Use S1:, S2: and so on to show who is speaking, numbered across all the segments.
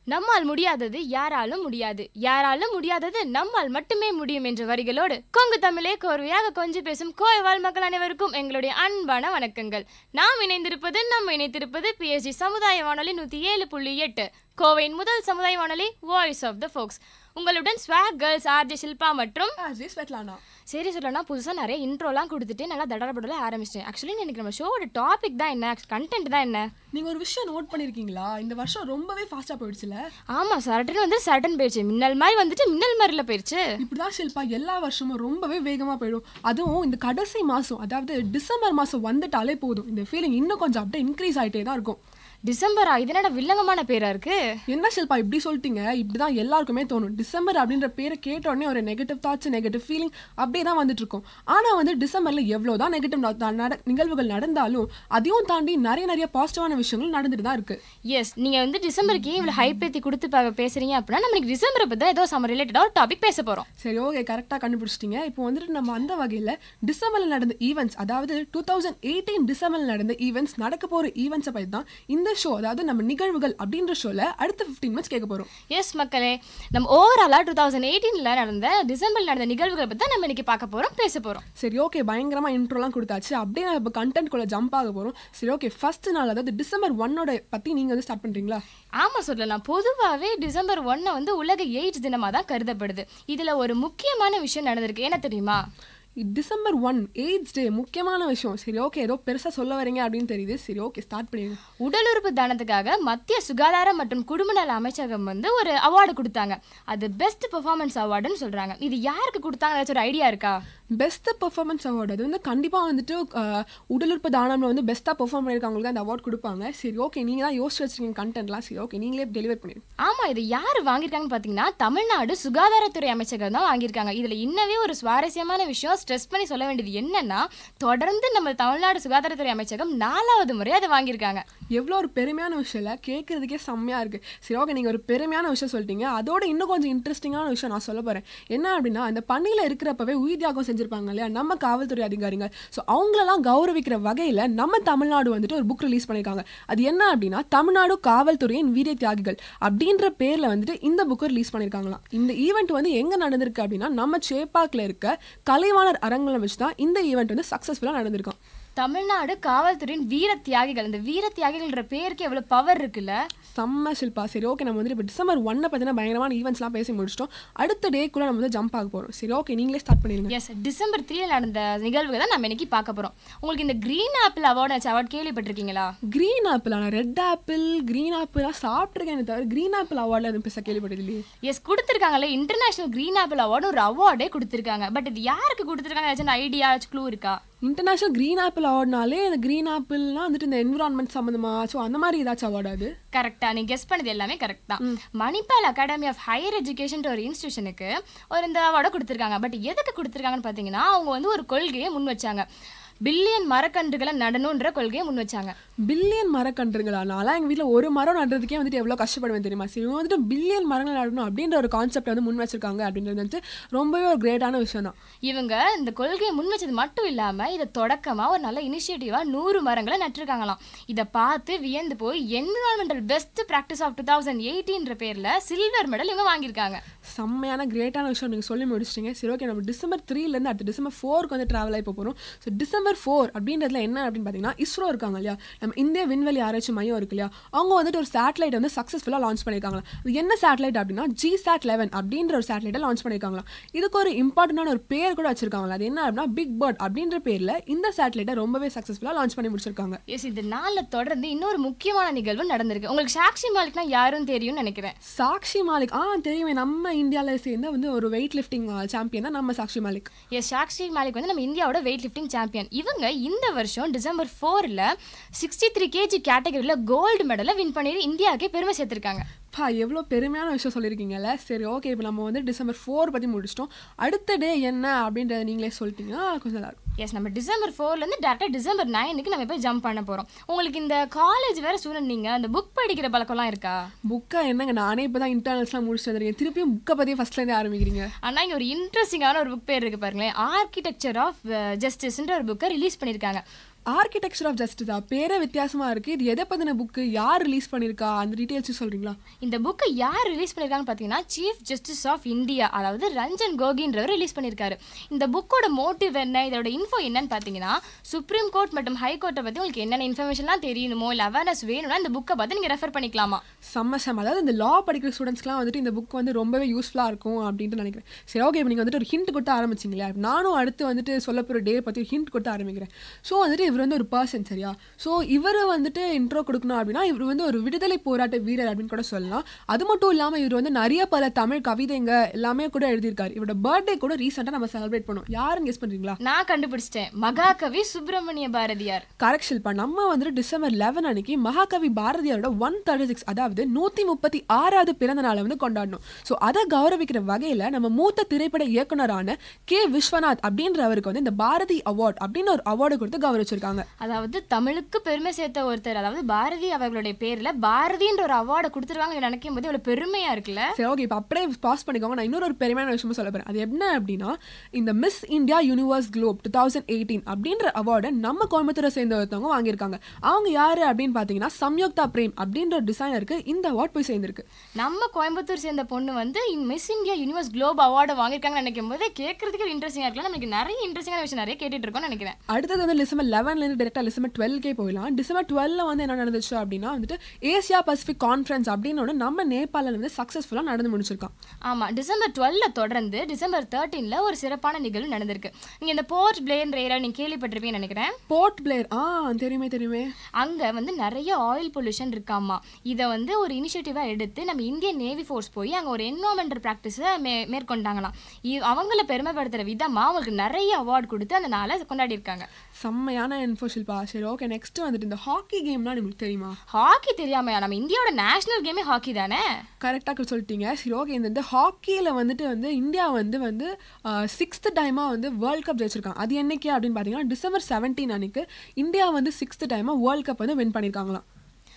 S1: நம்மால் முடியாதது யாராலும் முடியாது யாராலும் முடியாதது நம்மால் மட்டுமே முடியும் என்ற வரிகளோடு கொங்கு தமிழே கோர்வையாக கொஞ்சி பேசும் கோயவாழ் மக்கள் அனைவருக்கும் எங்களுடைய அன்பான வணக்கங்கள் நாம் இணைந்திருப்பது நம்ம இணைத்திருப்பது பிஎஸ்ஜி சமுதாய வானொலி நூற்றி ஏழு புள்ளி எட்டு கோவையின் முதல் சமுதாய வானொலி வாய்ஸ் ஆஃப் த ஃபோக்ஸ் உங்களுடன் ஸ்வாக் கேர்ள்ஸ் ஆர்ஜே ஷில்பா மற்றும்
S2: அஜய் ஸ்வெட்லானா
S1: சரி சொல்லனா புதுசாக நிறைய இன்ட்ரோலாம் கொடுத்துட்டு நல்லா தடரப்படல ஆரம்பிச்சிட்டேன் ஆக்சுவலி எனக்கு நம்ம ஷோவோட டாபிக் தான் என்ன கண்டென்ட் தான் என்ன
S2: நீங்க ஒரு விஷயம் நோட் பண்ணிருக்கீங்களா இந்த வருஷம் ரொம்பவே ஃபாஸ்டா போயிடுச்சுல
S1: ஆமாம் சரட்டுன்னு வந்து சடன் போயிடுச்சு மின்னல் மாதிரி வந்துட்டு மின்னல் மாதிரில போயிடுச்சு
S2: இப்படிதான் ஷில்பா எல்லா வருஷமும் ரொம்பவே வேகமா போயிடும் அதுவும் இந்த கடைசி மாசம் அதாவது டிசம்பர் மாசம் வந்துட்டாலே போதும் இந்த ஃபீலிங் இன்னும் கொஞ்சம் அப்படியே இன்க்ரீஸ் ஆயிட்டே தான் இருக்கும்
S1: டிசம்பரா இது என்னடா வில்லங்கமான பேரா இருக்கு
S2: என்ன ஷில்பா இப்படி சொல்லிட்டீங்க இப்படிதான் எல்லாருக்குமே தோணும் டிசம்பர் அப்படின்ற பேரை கேட்ட உடனே ஒரு நெகட்டிவ் தாட்ஸ் நெகட்டிவ் ஃபீலிங் அப்படியே தான் வந்துட்டு இருக்கும் ஆனா வந்து டிசம்பர்ல எவ்வளவுதான் நெகட்டிவ் நிகழ்வுகள் நடந்தாலும் அதையும் தாண்டி நிறைய நிறைய பாசிட்டிவான விஷயங்கள் நடந்துட்டு தான் இருக்கு
S1: எஸ் நீங்கள் வந்து டிசம்பருக்கு இவ்வளோ ஹைப் ஏற்றி கொடுத்து பா- பேசுறீங்க அப்படின்னா நம்மளுக்கு டிசம்பரை பற்றி தான் ஏதோ சம்ம ரிலேட்டடாக ஒரு டாபிக் பேச போகிறோம்
S2: சரி ஓகே கரெக்டாக கண்டுபிடிச்சிட்டீங்க இப்போ வந்துட்டு நம்ம அந்த வகையில் டிசம்பரில் நடந்த ஈவெண்ட்ஸ் அதாவது டூ தௌசண்ட் எயிட்டீன் டிசம்பரில் நடந்த ஈவெண்ட்ஸ் நடக்க போகிற ஈவெண்ட்ஸை பற்றி தான் இந்த ஷோ அதாவது நம்ம நிகழ்வுகள் அப்படின்ற ஷோவில் அடுத்த ஃபிஃப்டீன் மினிட்ஸ் கேட்க போகிறோம்
S1: எஸ் மக்களே நம்ம ஓவராலாக டூ தௌசண்ட் எயிட்டீனில் நடந்த டிசம்பரில் நடந்த நிகழ்வுகளை பற்றி தான் நம்ம இன்னைக்கு பார்க்க போகிறோம் பேச போகிறோம்
S2: சரி ஓகே பயங்கரமாக இன்ட்ரோலாம் கொடுத்தாச்சு அப்படியே நம்ம இப்போ கண்டென்ட் குள்ள ஜம்ப் ஆக போகிறோம் சரி ஓகே ஃபர்ஸ்ட் நாள் அதாவது டிசம்பர் ஒன்னோட பற்றி நீங்கள் வந்து ஸ்டார்ட் பண்ணுறீங்களா
S1: ஆமாம் சொல்லலாம் பொதுவாகவே டிசம்பர் ஒன்னை வந்து உலக எய்ட்ஸ் தினமாக தான் கருதப்படுது இதில் ஒரு முக்கியமான விஷயம் நடந்திருக்கு என்ன தெரியுமா
S2: டிசம்பர் ஒன் எய்ட்ஸ் டே முக்கியமான விஷயம் சரி ஓகே ஏதோ பெருசாக சொல்ல வரீங்க அப்படின்னு தெரியுது சரி ஓகே ஸ்டார்ட் பண்ணிடுங்க
S1: உடல் உறுப்பு தானத்துக்காக மத்திய சுகாதார மற்றும் குடும்ப நல அமைச்சகம் வந்து ஒரு அவார்டு கொடுத்தாங்க அது பெஸ்ட் பெர்ஃபார்மன்ஸ் அவார்டுன்னு சொல்றாங்க இது யாருக்கு கொடுத்தாங்க ஏதாச்சும் ஒரு ஐடியா இருக்கா
S2: பெஸ்ட் பெர்ஃபார்மன்ஸ் அவார்டு அது வந்து கண்டிப்பாக வந்துட்டு அஹ், உடல் உறுப்பு தானம்ல வந்து பெஸ்ட்டாக பெர்ஃபார்ம் பண்ணியிருக்கவங்களுக்கு அந்த அவார்ட் கொடுப்பாங்க சரி ஓகே நீங்கள் தான் யோசிச்சு வச்சிருக்கீங்க கண்டென்ட்லாம் சரி ஓகே நீங்களே டெலிவர் பண்ணிடுங்க
S1: ஆமா இது யார் வாங்கியிருக்காங்கன்னு பார்த்தீங்கன்னா தமிழ்நாடு சுகாதாரத்துறை அமைச்சகம் தான் வாங்கியிருக்காங்க இதுல இன்னவே ஒரு சுவாரஸ்யமான விஷயம் ஸ்ட்ரெஸ் பண்ணி சொல்ல வேண்டியது என்னன்னா தொடர்ந்து நம்ம தமிழ்நாடு சுகாதாரத்துறை அமைச்சகம் நாலாவது முறை அதை வாங்கியிருக்காங்க
S2: எவ்வளோ ஒரு பெருமையான விஷயம் இல்லை கேட்குறதுக்கே செம்மையாக இருக்குது சரி ஓகே நீங்கள் ஒரு பெருமையான விஷயம் சொல்லிட்டீங்க அதோட இன்னும் கொஞ்சம் இன்ட்ரெஸ்டிங்கான விஷயம் நான் சொல்ல போகிறேன் என்ன அப்படின்னா அந்த பணியில் இருக்கிறப்பவே உயிர் தியாகம் செஞ்சுருப்பாங்க இல்லையா நம்ம காவல்துறை அதிகாரிகள் ஸோ அவங்களெல்லாம் கௌரவிக்கிற வகையில் நம்ம தமிழ்நாடு வந்துட்டு ஒரு புக் ரிலீஸ் பண்ணியிருக்காங்க அது என்ன அப்படின்னா தமிழ்நாடு காவல்துறையின் வீர தியாகிகள் அப்படின்ற பேரில் வந்துட்டு இந்த புக்கை ரிலீஸ் பண்ணியிருக்காங்களாம் இந்த ஈவெண்ட் வந்து எங்கே நடந்திருக்கு அப்படின்னா நம்ம சேப்பாக்கில் இருக்க கலைவாணர் அரங்கில் வச்சு தான் இந்த ஈவெண்ட் வந்து சக்ஸஸ்ஃபுல்லாக நடந்திருக்கும்
S1: தமிழ்நாடு காவல்துறையின் வீர தியாகிகள் இந்த வீர தியாகிகள்ன்ற பேருக்கு எவ்வளவு பவர் இருக்குல்ல
S2: செம்ம ஷில்பா சரி ஓகே நம்ம வந்துட்டு இப்போ டிசம்பர் ஒன்னை பார்த்தீங்கன்னா பயங்கரமான ஈவெண்ட்ஸ்லாம் பேசி முடிச்சிட்டோம் அடுத்த டேக்குள்ளே நம்ம வந்து ஜம்ப் ஆக போகிறோம் சரி ஓகே நீங்களே ஸ்டார்ட் பண்ணிடுங்க
S1: எஸ் டிசம்பர் த்ரீல நடந்த நிகழ்வுகள் தான் நம்ம இன்னைக்கு பார்க்க போறோம் உங்களுக்கு இந்த கிரீன் ஆப்பிள் அவார்டு அவார்ட் கேள்விப்பட்டிருக்கீங்களா
S2: க்ரீன் ஆப்பிள் ஆனால் ரெட் ஆப்பிள் க்ரீன் ஆப்பிளாக சாப்பிட்ருக்கேன் தவிர க்ரீன் ஆப்பிள் அவார்டில் எதுவும் பெருசாக கேள்விப்பட்டது இல்லையே
S1: எஸ் கொடுத்துருக்காங்கல்ல இன்டர்நேஷனல் கிரீன் ஆப்பிள் அவார்டு ஒரு அவார்டே கொடுத்துருக்காங்க பட் இது யாருக்கு கொடுத்துருக்காங்க ஏதாச்சும் ஐடியா க்ளூ இருக்கா
S2: இன்டர்நேஷனல் க்ரீன் ஆப்பிள் அவார்ட்னாலே இந்த க்ரீன் ஆப்பிள்னா வந்துட்டு இந்த என்விரான்மெண்ட் சம்மந்தமா ஸோ அந்த மாதிரி ஏதாச்சும் அவார்டு அது
S1: கரெக்டா நீ கெஸ் பண்ணது எல்லாமே கரெக்ட் தான் Manipal academy of higher education ஒரு இன்ஸ்டியூஷனுக்கு ஒரு இந்த அவார்டை கொடுத்துருக்காங்க பட் எதுக்கு கொடுத்துருக்காங்கன்னு பார்த்தீங்கன்னா அவங்க வந்து ஒரு கொள்கையை முன் வச்சாங்க பில்லியன் மரக்கன்றுகளை நடணுன்ற கொள்கையை முன் வச்சாங்க
S2: பில்லியன் மரக்கன்றுங்களா நான்லாம் எங்கள் வீட்டில் ஒரு மரம் நடுறதுக்கே வந்துட்டு எவ்வளோ கஷ்டப்படுவேன் தெரியுமா சரி இவங்க வந்துட்டு பில்லியன் மரங்கள் நடணும் அப்படின்ற ஒரு கான்செப்ட் வந்து முன் வச்சிருக்காங்க அப்படின்றது வந்து ரொம்பவே ஒரு கிரேட்டான விஷயம் தான்
S1: இவங்க இந்த கொள்கையை முன் வச்சது மட்டும் இல்லாமல் இதை தொடக்கமாக ஒரு நல்ல இனிஷியேட்டிவாக நூறு மரங்களை நட்டிருக்காங்களாம் இதை பார்த்து வியந்து போய் environmental best practice of two thousand எயிட்டீன்ற பேரில் சில்வர் மெடல் இவங்க வாங்கியிருக்காங்க
S2: செம்மையான கிரேட்டான விஷயம் நீங்கள் சொல்லி முடிச்சிட்டீங்க சரி ஓகே நம்ம டிசம்பர் த்ரீலேருந்து அடுத்து டிசம்பர் ஃபோருக்கு வந்து ட்ராவல் ஆகி போகிறோம் ஸோ டிசம்பர் ஃபோர் அப்படின்றதுல என்ன அப்படின்னு பார்த்தீங்கன்னா இஸ்ரோ இருக்காங்க இல்லையா நம்ம இந்திய விண்வெளி ஆராய்ச்சி மையம் இருக்கு இல்லையா அவங்க வந்துட்டு ஒரு சேட்டலைட் வந்து சக்ஸஸ்ஃபுல்லாக லான்ச் பண்ணியிருக்காங்களா அது என்ன சேட்டலைட் அப்படின்னா ஜி சாட் லெவன் அப்படின்ற ஒரு சேட்டலைட்டை லான்ச் பண்ணியிருக்காங்களா இதுக்கு ஒரு இம்பார்ட்டண்டான ஒரு பேர் கூட வச்சிருக்காங்களா அது என்ன அப்படின்னா பிக் பேர்ட் அப்படின்ற பேரில் இந்த சேட்டலைட்டை ரொம்பவே சக்ஸஸ்ஃபுல்லாக லான்ச் பண்ணி முடிச்சிருக்காங்க
S1: எஸ் இந்த நாளில் தொடர்ந்து இன்னொரு முக்கியமான நிகழ்வு நடந்திருக்கு உங்களுக்கு சாக்ஷி மாலிக்னா யாரும் தெரியும்னு நினைக்கிறேன்
S2: சாக்ஷி மாலிக் ஆ தெரியுமே நம்ம இந்தியாவில் சேர்ந்த வந்து ஒரு வெயிட் லிஃப்டிங் சாம்பியன் தான் நம்ம சாக்ஷி மாலிக்
S1: எஸ் சாக்ஷி மாலிக் வந்து நம்ம இந்தியாவோட வெயிட் லிஃப்டிங் சாம்பியன் இவங்க இந்த வருஷம் டிசம்பர் ஃபோரில் சிக்ஸ்டி த்ரீ கேஜி கேட்டகரியில் கோல்டு மெடலை வின் பண்ணி இந்தியாவுக்கே பெருமை சேர்த்திருக்காங்க
S2: பா எவ்வளோ பெருமையான விஷயம் சொல்லியிருக்கீங்கல்ல சரி ஓகே இப்போ நம்ம வந்து டிசம்பர் ஃபோர் பற்றி முடிச்சிட்டோம் அடுத்த டே என்ன அப்படின்றத நீங்களே சொல்லிட்டீங்கன்னா கொஞ்சம் நல்லா இருக்கும்
S1: எஸ் நம்ம டிசம்பர் ஃபோர்லேருந்து டேரெக்டாக டிசம்பர் நைனுக்கு நம்ம போய் ஜம்ப் பண்ண போகிறோம் உங்களுக்கு இந்த காலேஜ் வேறு ஸ்டூடெண்ட் நீங்கள் அந்த புக் படிக்கிற பழக்கம்லாம் இருக்கா
S2: புக்கா என்னங்க நானே இப்போ தான் இன்டர்னல்ஸ்லாம் முடிச்சுட்டு வந்திருக்கேன் திருப்பியும் புக்கை பற்றியே ஃபஸ்ட்லேருந்து ஆரம்பிக்கிறீங்க
S1: ஆனால் இங்கே ஒரு இன்ட்ரெஸ்டிங்கான ஒரு புக் பேர் இருக்குது பாருங்களேன் ஆர்கிடெக்சர் ஆஃப் ஜஸ்டிஸ்ன்ற ஒரு புக்கை ரிலீஸ் பண்ணியிருக்காங்க
S2: ஆர்கிடெக்சர் ஆஃப் ஜஸ்டிஸா பேரே வித்தியாசமா இருக்கு இது எதை பத்தின புக்கு யார் ரிலீஸ் பண்ணிருக்கா அந்த டீடைல்ஸ் சொல்றீங்களா
S1: இந்த புக்கை யார் ரிலீஸ் பண்ணியிருக்காங்கன்னு பார்த்தீங்கன்னா சீஃப் ஜஸ்டிஸ் ஆஃப் இந்தியா அதாவது ரஞ்சன் கோகின்றவர் ரிலீஸ் பண்ணியிருக்காரு இந்த புக்கோட மோட்டிவ் என்ன இதோட இன்ஃபோ என்னன்னு பார்த்தீங்கன்னா சுப்ரீம் கோர்ட் மற்றும் ஹை கோர்ட்டை பற்றி உங்களுக்கு என்னென்ன இன்ஃபர்மேஷன்லாம் தெரியணுமோ இல்லை அவேர்னஸ் வேணும்னா இந்த புக்கை பார்த்து நீங்கள் ரெஃபர் பண்ணிக்கலாமா
S2: செம்ம செம்ம அதாவது இந்த லா படிக்கிற ஸ்டூடெண்ட்ஸ்க்குலாம் வந்துட்டு இந்த புக் வந்து ரொம்பவே யூஸ்ஃபுல்லாக இருக்கும் அப்படின்ட்டு நினைக்கிறேன் சரி ஓகே இப்போ நீங்கள் வந்துட்டு ஒரு ஹிண்ட் கொடுத்து ஆரம்பிச்சிங்களா நானும் அடுத்து வந்துட்டு சொல்ல போகிற டே பற்றி ஒரு ஹிண்ட் கொடுத்து ஆரம்பிக்கிறேன் ஸோ வந்துட்டு இவர் வந்து ஒரு பர்சன் சரியா ஸோ இவர் வந்துட்டு இன்ட்ரோ கொடுக்கணும் அப்படின்னா இவர் வந்து ஒரு விடுதலை போராட்ட வீரர் அப்படின்னு கூட சொல்லலாம் அது மட்டும் இல்லாமல் இவர் வந்து நிறைய பல தமிழ் கவிதைங்க எல்லாமே கூட எழுதியிருக்காரு இவரோட பர்த்டே கூட ரீசெண்டாக நம்ம செலிப்ரேட் பண்ணோம் யாருன்னு கெஸ் பண்ணுறீங்களா
S1: நான் கண்டுபிடிச்சிட்டேன் மகாகவி சுப்பிரமணிய பாரதியார்
S2: கரெக்ட் ஷில்பா நம்ம வந்துட்டு டிசம்பர் லெவன் அன்னைக்கு மகாகவி பாரதியாரோட ஒன் தேர்ட்டி சிக்ஸ் அதாவது நூற்றி முப்பத்தி ஆறாவது பிறந்த நாளை வந்து கொண்டாடணும் ஸோ அதை கௌரவிக்கிற வகையில் நம்ம மூத்த திரைப்பட இயக்குனரான கே விஸ்வநாத் அப்படின்றவருக்கு வந்து இந்த பாரதி அவார்ட் அப்படின்னு ஒரு அவார்டு கொடுத்து கௌரவிச்சிருக்காங்க
S1: அதாவது தமிழுக்கு பெருமை சேர்த்த ஒருத்தர் அதாவது பாரதி அவர்களுடைய பேர்ல பாரதின்ற ஒரு அவார்டை கொடுத்துருவாங்க நினைக்கும் போது இவ்வளவு பெருமையா இருக்குல்ல
S2: சரி ஓகே இப்போ அப்படியே பாஸ் பண்ணிக்கோங்க நான் இன்னொரு ஒரு பெருமையான விஷயமும் சொல்ல போகிறேன் அது என்ன அப்படின்னா இந்த miss India universe globe two thousand eighteen அப்படின்ற அவார்டை நம்ம கோயம்புத்தூரை சேர்ந்த ஒருத்தவங்க வாங்கியிருக்காங்க அவங்க யாரு அப்படின்னு பார்த்தீங்கன்னா சம்யுக்தா பிரேம் அப்படின்ற ஒரு டிசைனருக்கு இந்த அவார்ட் போய் சேர்ந்திருக்கு
S1: நம்ம கோயம்புத்தூர் சேர்ந்த பொண்ணு வந்து miss India universe globe award வாங்கியிருக்காங்கன்னு நினைக்கும் போது கேட்கறதுக்கு இன்ட்ரெஸ்டிங்காக இருக்கலாம் நமக்கு நிறைய இன்ட்ரெஸ்டிங்கான விஷயம் நிறைய கேட்டுட்டு இருக்கோம்னு நினைக்கிறேன்
S2: அடுத்தது வந்து டிசம்பர் லெவன்லேருந்து டேரெக்டாக டிசம்பர் டுவெல்கே போயிடலாம் டிசம்பர் டுவெல்ல வந்து என்ன நடந்துச்சு அப்படின்னா வந்துட்டு ஏசியா பசிபிக் கான்ஃபரன்ஸ் அப்படின்னு ஒன்று நம்ம நேபாளில் வந்து சக்ஸஸ்ஃபுல்லாக நடந்து முடிச்சிருக்கான்
S1: ஆமா டிசம்பர் டுவெல்ல தொடர்ந்து டிசம்பர் தேர்ட்டீன்ல ஒரு சிறப்பான நிகழ்வு நடந்திருக்கு நீங்க இந்த போர்ட் பிளேன்ற ஏரியா நீங்க கேள்விப்பட்டிருப்பீங்கன்னு நினைக்கிறேன்
S2: போர்ட் பிளேயர் ஆ தெரியுமே தெரியுமே
S1: அங்க வந்து நிறைய ஆயில் பொல்யூஷன் இருக்காமா இதை வந்து ஒரு இனிஷியேட்டிவா எடுத்து நம்ம இந்தியன் நேவி ஃபோர்ஸ் போய் அங்க ஒரு என்வரான்மெண்டல் ப்ராக்டிஸை மே மேற்கொண்டாங்களாம் இ- அவங்கள பெருமைப்படுத்துற விதமா அவங்களுக்கு நிறைய அவார்ட் கொடுத்து அந்த நாளை கொண்டாடி இருக்காங்க
S2: செம்மையான இன்ஃபோ ஷில்பா சரி ஓகே நெக்ஸ்ட் வந்துட்டு இந்த ஹாக்கி கேம்லாம் உங்களுக்கு தெரியுமா
S1: ஹாக்கி தெரியாமையா நம்ம இந்தியாவோட நேஷனல் கேமே ஹாக்கி தானே
S2: கரெக்டாக சொல்லிட்டீங்க சரி ஓகே இந்த ஹாக்கியில் வந்துட்டு வந்து இந்தியா வந்து வந்து சிக்ஸ்த் டைமாக வந்து வேர்ல்ட் கப் ஜெயிச்சிருக்காங்க அது என்னைக்கு அப்படின்னு பார்த்தீங்கன்னா டிசம்பர் செவன்டீன் அன்னைக்கு இந்தியா வந்து சிக்ஸ்த் டைமாக வேர்ல்ட் கப் வந்து வின் பண்ணியிருக்காங்களாம்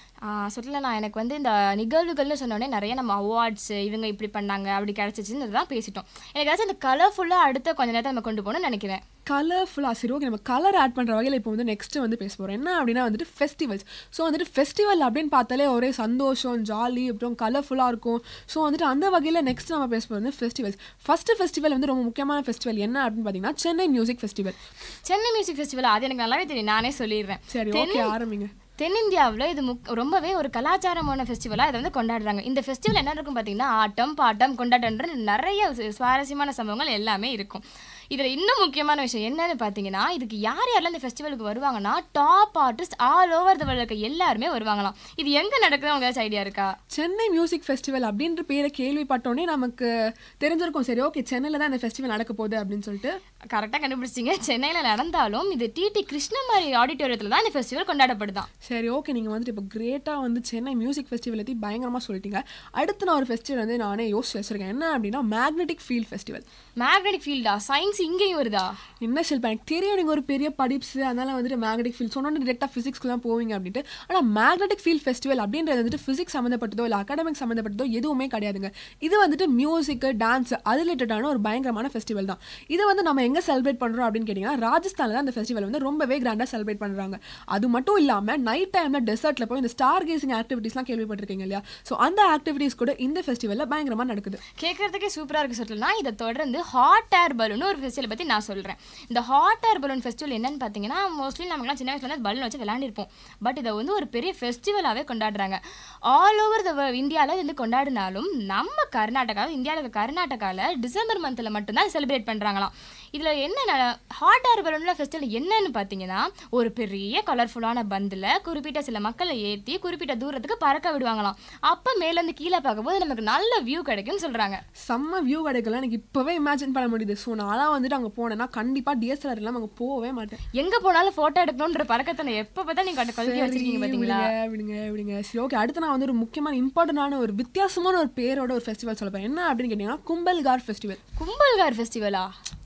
S1: சொல்லல நான் எனக்கு வந்து இந்த நிகழ்வுகள்னு சொன்னோடனே நிறைய நம்ம அவார்ட்ஸ் இவங்க இப்படி பண்ணாங்க அப்படி கிடைச்சிச்சுன்னு தான் பேசிட்டோம் எனக்கு ஏதாச்சும் இந்த கலர்ஃபுல்லாக அடுத்த கொஞ்ச நேரத்தை நம்ம கொண்டு போகணும்னு நினைக்கிறேன்
S2: கலர்ஃபுல்லாக சரி ஓகே நம்ம கலர் ஆட் பண்ணுற வகையில் இப்போ வந்து நெக்ஸ்ட் வந்து பேச போகிறோம் என்ன அப்படின்னா வந்துட்டு ஃபெஸ்டிவல்ஸ் ஸோ வந்துட்டு ஃபெஸ்டிவல் அப்படின்னு பார்த்தாலே ஒரே சந்தோஷம் ஜாலி அப்புறம் கலர்ஃபுல்லாக இருக்கும் ஸோ வந்துட்டு அந்த வகையில் நெக்ஸ்ட் நம்ம பேச போகிறது வந்து ஃபெஸ்டிவல்ஸ் ஃபஸ்ட்டு ஃபெஸ்டிவல் வந்து ரொம்ப முக்கியமான ஃபெஸ்டிவல் என்ன அப்படின்னு பார்த்தீங்கன்னா Chennai music festival
S1: Chennai music festival அது எனக்கு நல்லாவே தெரியும் நானே சொல்லிடுறேன்
S2: சரி ஓகே ஆரம்பிங்க
S1: தென்னிந்தியாவில் இது முக் ரொம்பவே ஒரு கலாச்சாரமான ஃபெஸ்டிவலாக இதை வந்து கொண்டாடுறாங்க இந்த ஃபெஸ்டிவல் என்ன இருக்கும் பார்த்தீங்கன்னா ஆட்டம் பாட்டம் கொண்டாட்டம்ன்ற நிறைய சு- சுவாரஸ்யமான சம்பவங்கள் எல்லாமே இருக்கும் இதில் இன்னும் முக்கியமான விஷயம் என்னன்னு பார்த்தீங்கன்னா இதுக்கு யார் யாரெல்லாம் இந்த ஃபெஸ்டிவலுக்கு வருவாங்கன்னா top artist all over the world இருக்க எல்லாருமே வருவாங்களாம் இது எங்கே நடக்குது உங்களுக்கு ஏதாச்சும் ஐடியா இருக்கா
S2: சென்னை மியூசிக் ஃபெஸ்டிவல் அப்படின்ற பேரை கேள்விப்பட்டோன்னே நமக்கு தெரிஞ்சிருக்கும் சரி ஓகே சென்னையில் தான் இந்த ஃபெஸ்டிவல் நடக்க போகுது அப்படின்னு சொல்லிட்டு
S1: கரெக்டாக கண்டுபிடிச்சிங்க சென்னையில் நடந்தாலும் இது டிடி கிருஷ்ணமாரி ஆடிட்டோரியத்தில் தான் இந்த ஃபெஸ்டிவல் கொண்டாடப்படுதான்
S2: சரி ஓகே நீங்கள் வந்துட்டு இப்போ கிரேட்டாக வந்து சென்னை மியூசிக் ஃபெஸ்டிவல் பற்றி பயங்கரமாக சொல்லிட்டீங்க அடுத்து நான் ஒரு ஃபெஸ்டிவல் வந்து நானே யோசிச்சு வச்சிருக்கேன் என்ன அப்படின்னா மேக்னெட்டிக் ஃபீல்ட் ஃபெஸ்டிவல்
S1: மேக்னெட்டிக் ஃபீல்டா சயின்ஸ் இங்கேயும் வருதா
S2: என்ன ஷில்பா எனக்கு தெரியும் நீங்கள் ஒரு பெரிய படிப்ஸ் அதனால வந்துட்டு மேக்னெட்டிக் ஃபீல்ட் சொன்னோன்னு டேரெக்டாக ஃபிசிக்ஸ்க்கு தான் போவீங்க அப்படின்ட்டு ஆனால் மேக்னெட்டிக் ஃபீல்ட் ஃபெஸ்டிவல் அப்படின்றது வந்துட்டு ஃபிசிக்ஸ் சம்மந்தப்பட்டதோ இல்லை அகாடமிக் சம்மந்தப்பட்டதோ எதுவுமே கிடையாதுங்க இது வந்துட்டு மியூசிக்கு டான்ஸ் அது ரிலேட்டடான ஒரு பயங்கரமான ஃபெஸ்டிவல் தான் இது வந்து நம்ம எங்கே செலிப்ரேட் பண்ணுறோம் அப்படின்னு கேட்டிங்கன்னா ராஜஸ்தானில் தான் அந்த ஃபெஸ்டிவல் வந்து ரொம்பவே கிராண்டாக செலிப்ரேட் பண்ணுறாங்க அது மட்டும் இல்லாமல் நைட் டைமில் டெசர்ட்டில் போய் இந்த ஸ்டார் கேசிங் ஆக்டிவிட்டீஸ்லாம் கேள்விப்பட்டிருக்கீங்க இல்லையா ஸோ அந்த ஆக்டிவிட்டீஸ் கூட இந்த ஃபெஸ்டிவலில் பயங்கரமாக நடக்குது
S1: கேட்கறதுக்கே சூப்பராக இருக்கு சொல்லலாம் இதை தொடர்ந்து ஹாட் ஏர் பலூன் ஒரு ஃபெஸ்டிவல் பற்றி நான் சொல்கிறேன் இந்த ஹாட் ஏர் பலூன் ஃபெஸ்டிவல் என்னன்னு பார்த்தீங்கன்னா மோஸ்ட்லி நமக்குலாம் சின்ன வயசுல வந்து பலூன் வச்சு விளையாண்டிருப்போம் பட் இதை வந்து ஒரு பெரிய ஃபெஸ்டிவலாகவே கொண்டாடுறாங்க ஆல் ஓவர் த இந்தியாவில் இது வந்து கொண்டாடினாலும் நம்ம கர்நாடகா இந்தியாவில் இருக்க கர்நாடகாவில் டிசம்பர் மந்தில் மட்டும்தான் செலிப்ரேட் பண்ணுறாங்களாம் இதில் என்ன ஹாட் ஏர் பலூனில் ஃபெஸ்டிவல் என்னன்னு பார்த்தீங்கன்னா ஒரு பெரிய கலர்ஃபுல்லான பந்தில் குறிப்பிட்ட சில மக்களை ஏற்றி குறிப்பிட்ட தூரத்துக்கு பறக்க விடுவாங்களாம் அப்போ மேலேருந்து கீழே பார்க்கும்போது நமக்கு நல்ல வியூ கிடைக்கும்னு சொல்கிறாங்க
S2: செம்ம வியூ கிடைக்கலாம் எனக்கு இப்போவே இமேஜின் பண்ண முடியுது ஸோ நான்லாம் வந்துட்டு அங்கே போனேன்னா கண்டிப்பாக டிஎஸ்எல்ஆர் இல்லாமல் அங்கே போகவே மாட்டேன்
S1: எங்க போனாலும் போட்டோ எடுக்கணும்ன்ற பறக்கத்தனை எப்போ பார்த்தா நீங்க கொண்டு கல்வி வச்சிருக்கீங்க
S2: சரி,
S1: பாத்தீங்களா
S2: விடுங்க விடுங்க விடுங்க சரி ஓகே அடுத்து நான் வந்து ஒரு முக்கியமான இம்பார்ட்டண்டான ஒரு வித்தியாசமான ஒரு பேரோட ஒரு ஃபெஸ்டிவல் சொல்ல போறேன் என்ன அப்படின்னு கேட்டிங்கன்னா கும்பல்கார் ஃபெஸ்டிவல்
S1: கும்பல்கார் ஃபெஸ்டிவலா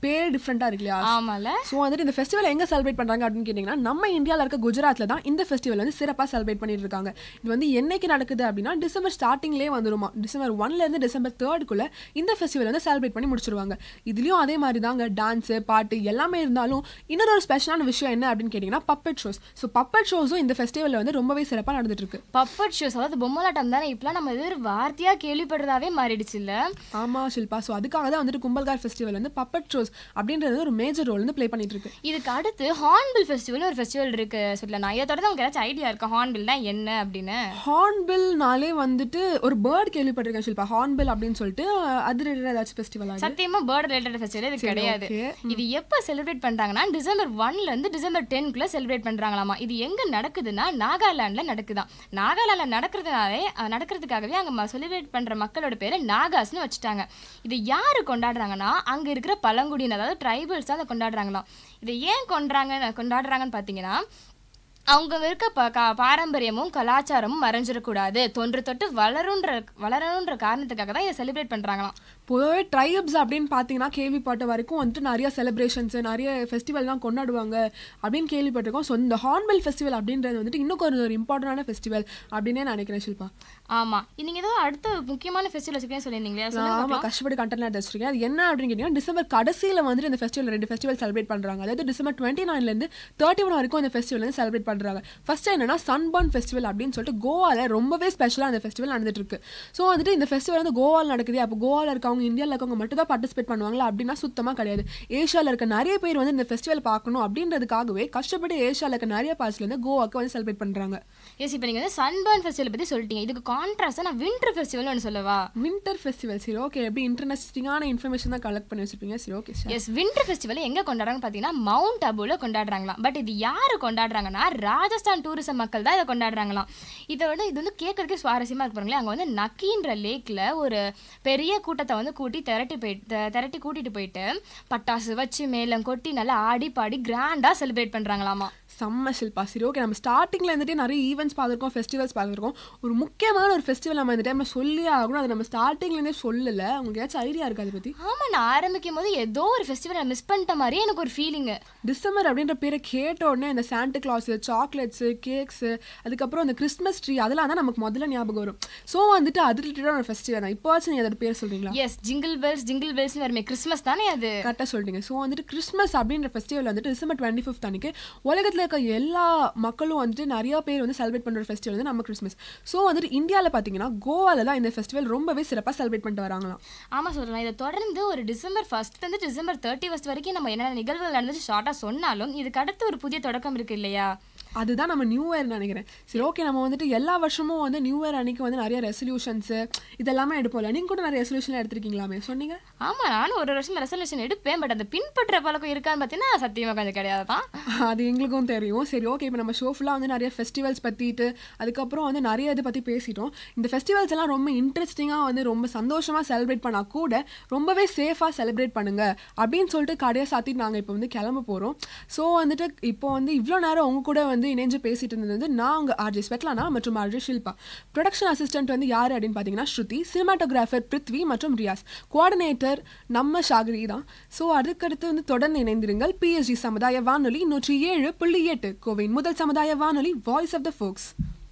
S2: பேர் டிஃப்ரெண்ட்டாக இருக்கு இல்லையா
S1: ஆமால
S2: ஸோ வந்துட்டு இந்த ஃபெஸ்டிவல் எங்கே செலிப்ரேட் பண்ணுறாங்க அப்படின்னு கேட்டிங்கன்னா நம்ம இந்தியாவில் இருக்க குஜராத்தில் தான் இந்த ஃபெஸ்டிவல் வந்து சிறப்பாக செலிப்ரேட் பண்ணிட்டு இருக்காங்க இது வந்து என்னைக்கு நடக்குது அப்படின்னா டிசம்பர் ஸ்டார்டிங்லேயே வந்துருமா டிசம்பர் ஒன்லேருந்து டிசம்பர் தேர்டுக்குள்ளே இந்த ஃபெஸ்டிவல் வந்து செலிப்ரேட் பண்ணி முடிச்சிருவாங்க இதுலேயும் அதே மாதிரி தாங்க டான்ஸு பாட்டு எல்லாமே இருந்தாலும் இன்னொரு ஒரு ஸ்பெஷலான விஷயம் என்ன அப்படின்னு கேட்டிங்கன்னா பப்பட் ஷோஸ் ஸோ பப்பட் ஷோஸும் இந்த ஃபெஸ்டிவலில் வந்து ரொம்பவே சிறப்பாக நடந்துட்டு இருக்கு
S1: பப்பட் ஷோஸ் அதாவது பொம்மலாட்டம் தானே இப்பலாம் நம்ம இது ஒரு வார்த்தையா கேள்விப்படுறதாவே மாறிடுச்சு இல்ல
S2: ஆமாம் ஷில்பா ஸோ அதுக்காக தான் வந்துட்டு கும்பல்கார் ஃபெஸ்டிவல் வந்து பப்பட் ஷோஸ் அப்படின்றது ஒரு மேஜர் ரோல் வந்து ப்ளே பண்ணிட்டு இருக்கு
S1: இதுக்கு அடுத்து ஹார்ன்பில் ஃபெஸ்டிவல் ஒரு ஃபெஸ்டிவல் இருக்கு சொல்லலாம் நான் இதை தொடர்ந்து உங்களுக்கு ஏதாச்சும் ஐடியா இருக்கா ஹார்ன்பில்னா என்ன அப்படின்னு
S2: ஹார்ன்பில்னாலே வந்துட்டு ஒரு பேர்ட் கேள்விப்பட்டிருக்கேன் ஷில்பா ஹார்ன்பில் அப்படின்னு சொல்லிட்டு அது ரிலேட்டட் ஏதாச்சும் ஃபெஸ்டிவல் ஆகுது
S1: சத்தியமா பேர்ட் ரிலேட்டட் ஃபெஸ்டிவல் இது கிடையாது
S2: okay.
S1: இது எப்போ செலிப்ரேட் பண்றாங்கன்னா டிசம்பர் ஒன்ல இருந்து டிசம்பர் டென்க்குள்ள செலிப்ரேட் பண்றாங்களாமா இது எங்க நடக்குதுன்னா நாகாலாந்துல நடக்குதாம் நாகாலாந்துல நடக்கிறதுனாலே அஹ், நடக்கிறதுக்காகவே அங்க செலிப்ரேட் பண்ற மக்களோட பேரை நாகாஸ்னு வச்சுட்டாங்க இது யாரு கொண்டாடுறாங்கன்னா அங்க இருக்கிற பழங்குடியினர் அதாவது ட்ரைபல்ஸ் தான் அதை கொண்டாடுறாங்களாம் இதை ஏன் கொண்டாடுறாங்க கொண்டாடுறாங்கன்னு பார்த்தீங்கன்னா அவங்க இருக்க ப கா பாரம்பரியமும் கலாச்சாரமும் மறைஞ்சிடக்கூடாது தொன்று தொட்டு வளருன்ற வளரணுன்ற காரணத்துக்காக தான் இதை செலிப்ரேட் பண்றாங்களாம்
S2: பொதுவாகவே ட்ரைப்ஸ் அப்படின்னு பார்த்தீங்கன்னா கேள்விப்பட்ட வரைக்கும் வந்துட்டு நிறைய செலிப்ரேஷன்ஸ் நிறைய ஃபெஸ்டிவல்லாம் கொண்டாடுவாங்க அப்படின்னு கேள்விப்பட்டிருக்கோம் ஸோ இந்த ஹார்ன்பில் ஃபெஸ்டிவல் அப்படின்றது வந்துட்டு இன்னும் ஒரு ஒரு இம்பார்ட்டண்டான ஃபெஸ்டிவல் அப்படின்னே நான் நினைக்கிறேன் ஷில்பா
S1: ஆமா நீங்க ஏதோ அடுத்த முக்கியமான ஃபெஸ்டிவல் வச்சுக்கேன்னு சொல்லியிருந்தீங்களே
S2: நான்
S1: சொல்லுங்க
S2: ஆமாம் கஷ்டப்பட்டு கண்டென்ட் எடுத்து வச்சிருக்கேன் அது என்ன அப்படின்னு கேட்டிங்கன்னா டிசம்பர் கடைசியில் வந்துட்டு இந்த ஃபெஸ்டிவல் ரெண்டு ஃபெஸ்டிவல் செலிப்ரேட் பண்ணுறாங்க அதாவது டிசம்பர் டுவெண்ட்டி நைன்லேருந்து தேர்ட்டி ஒன் வரைக்கும் இந்த ஃபெஸ்டிவல் வந்து செலிப்ரேட் பண்ணுறாங்க ஃபர்ஸ்ட் என்னன்னா சன்பர்ன் ஃபெஸ்டிவல் அப்படின்னு சொல்லிட்டு கோவாவில் ரொம்பவே ஸ்பெஷலாக அந்த ஃபெஸ்டிவல் நடந்துட்டு இருக்கு ஸோ வந்துட்டு இந்த ஃபெஸ்டிவல் வந்து கோவாவில் நடக்குது அப்போ கோவாவில் இருக்கவங்க இந்தியாவில் இருக்கவங்க மட்டும் தான் பார்ட்டிசிபேட் பண்ணுவாங்களா அப்படின்னா சுத்தமாக கிடையாது ஏஷியாவில் இருக்க நிறைய பேர் வந்து இந்த ஃபெஸ்டிவல் பார்க்கணும் அப்படின்றதுக்காகவே கஷ்டப்பட்டு ஏஷியாவில் இருக்க நிறைய பார்ட்ஸ்லேருந்து கோவாக்கு வந்து செலிப்ரேட் பண்ணுறாங்க
S1: எஸ் இப்போ நீங்க வந்து சன்பர்ன் ஃபெஸ்டிவல் பத்தி சொல்லிட்டீங்க இதுக்கு கான்ட்ராஸ்டா நான் வின்டர் ஃபெஸ்டிவல் ஒன்று சொல்லவா
S2: வின்டர் ஃபெஸ்டிவல் சரி ஓகே எப்படி இன்டர்நெஸ்டிங்கான இன்ஃபர்மேஷன் தான் கலெக்ட் பண்ணி வச்சிருப்பீங்க சரி okay sir
S1: yes winter festival எங்க கொண்டாடுறாங்கன்னு பார்த்தீங்கன்னா மவுண்ட் அபுல கொண்டாடுறாங்களாம் பட் இது யாரு கொண்டாடுறாங்கன்னா ராஜஸ்தான் டூரிசம் மக்கள் தான் இதை கொண்டாடுறாங்களாம் இதை விட இது வந்து கேட்கறதுக்கு சுவாரஸ்யமா இருக்கு பாருங்களேன் அங்க வந்து நக்கின்ற லேக்ல ஒரு பெரிய கூட்டத்தை வந்து கூட்டி திரட்டி போயிட்டு திரட்டி கூட்டிட்டு போயிட்டு பட்டாசு வச்சு மேளம் கொட்டி நல்லா ஆடி பாடி கிராண்டா செலிப்ரேட் பண்றாங்களாமா
S2: செம்ம ஷில்பா சரி ஓகே நம்ம ஸ்டார்டிங்கில் இருந்துட்டே நிறைய ஈவெண்ட்ஸ் பார்த்துருக்கோம் ஃபெஸ்டிவல்ஸ் பார்த்துருக்கோம் ஒரு முக்கியமான ஒரு ஃபெஸ்டிவல் நம்ம இந்த டைமில் சொல்லி ஆகணும் அது நம்ம ஸ்டார்டிங்லேருந்தே சொல்லலை உங்களுக்கு ஏதாச்சும் ஐடியா இருக்கு அதை பற்றி
S1: ஆமா நான் ஆரம்பிக்கும் போது ஏதோ ஒரு ஃபெஸ்டிவல் மிஸ் பண்ணிட்ட மாதிரியே எனக்கு ஒரு ஃபீலிங்கு
S2: டிசம்பர் அப்படின்ற பேரை கேட்ட உடனே இந்த சாண்டா கிளாஸு சாக்லேட்ஸு கேக்ஸு அதுக்கப்புறம் அந்த கிறிஸ்மஸ் ட்ரீ அதெல்லாம் தான் நமக்கு முதல்ல ஞாபகம் வரும் ஸோ வந்துட்டு அது ரிலேட்டடான ஒரு ஃபெஸ்டிவல் தான் இப்போவாச்சும் நீங்கள் அதோட பேர் சொல்கிறீங்களா
S1: yes jingle bells jingle bells வருமே கிறிஸ்மஸ் தானே அது
S2: கரெக்டாக சொல்லிட்டீங்க ஸோ வந்துட்டு கிறிஸ்மஸ் அப்படின்ற ஃபெஸ்டிவல் வந்துட்டு டிசம்பர் டுவெண்ட்டி ஃபிஃப்த் அன்னைக்கு உலகத்தில் இருக்க எல்லா மக்களும் வந்துட்டு நிறைய பேர் வந்து செலிப்ரேட் பண்ணுற ஃபெஸ்டிவல் வந்து நம்ம கிறிஸ்மஸ் ஸோ வந்துட்டு இந்தியாவில் பார்த்தீங்கன்னா கோவாவில் தான் இந்த ஃபெஸ்டிவல் ரொம்பவே சிறப்பாக செலிப்ரேட் பண்ணிட்டு வராங்களாம்
S1: ஆமா சொல்றேன் இதை தொடர்ந்து ஒரு டிசம்பர் ஃபர்ஸ்ட் இருந்து டிசம்பர் தேர்ட்டி ஃபர்ஸ்ட் வரைக்கும் நம்ம என்னென்ன நிகழ்வுகள் நடந்துச்சு ஷார்ட்டாக சொன்னாலும் இதுக்கு அடுத்து ஒரு புதிய தொடக்கம் இருக்கு இல்லையா
S2: அதுதான் நம்ம நியூ இயர் நினைக்கிறேன் சரி ஓகே நம்ம வந்துட்டு எல்லா வருஷமும் வந்து நியூ இயர் அன்னைக்கு வந்து நிறைய ரெசல்யூஷன்ஸு இதெல்லாமே எடுப்போம்ல நீங்கள் கூட நிறைய ரெசல்யூஷன் எடுத்திருக்கீங்களாமே சொன்னீங்க
S1: ஆமா நானும் ஒரு வருஷம் ரெசல்யூஷன் எடுப்பேன் பட் அந்த பின்பற்ற பழக்கம் இருக்கான்னு பார்த்தீங்கன்னா சத்தியமா கொஞ்சம் கிடையாது தான்
S2: அது எங்களுக்கும் தெரியும் சரி ஓகே இப்போ நம்ம ஷோ ஃபுல்லாக வந்து நிறைய ஃபெஸ்டிவல்ஸ் பற்றிட்டு அதுக்கப்புறம் வந்து நிறைய இது பற்றி பேசிட்டோம் இந்த ஃபெஸ்டிவல்ஸ் எல்லாம் ரொம்ப இன்ட்ரெஸ்டிங்காக வந்து ரொம்ப சந்தோஷமாக செலிப்ரேட் பண்ணால் கூட ரொம்பவே சேஃபாக செலிப்ரேட் பண்ணுங்க அப்படின்னு சொல்லிட்டு கடையை சாத்திட்டு நாங்கள் இப்போ வந்து கிளம்ப போகிறோம் ஸோ வந்துட்டு இப்போ வந்து இவ்வளோ நேரம் உங்க கூட வந்து இணைஞ்சு பேசிட்டு இருந்தது வந்து நான் உங்கள் ஆர்ஜே ஸ்வெட்லானா மற்றும் ஆர்ஜே ஷில்பா ப்ரொடக்ஷன் அசிஸ்டன்ட் வந்து யார் அப்படின்னு பார்த்தீங்கன்னா ஸ்ருதி சினிமாட்டோகிராஃபர் பிருத்வி மற்றும் ரியாஸ் கோஆர்டினேட்டர் நம்ம ஷாகிரி தான் ஸோ அதுக்கடுத்து வந்து தொடர்ந்து இணைந்திருங்கள் பிஎஸ்ஜி சமுதாய வானொலி நூற்றி ஏழு புள்ளி எட்டு கோவையின் முதல் சமுதாய வானொலி வாய்ஸ் ஆஃப் த ஃபோக்ஸ்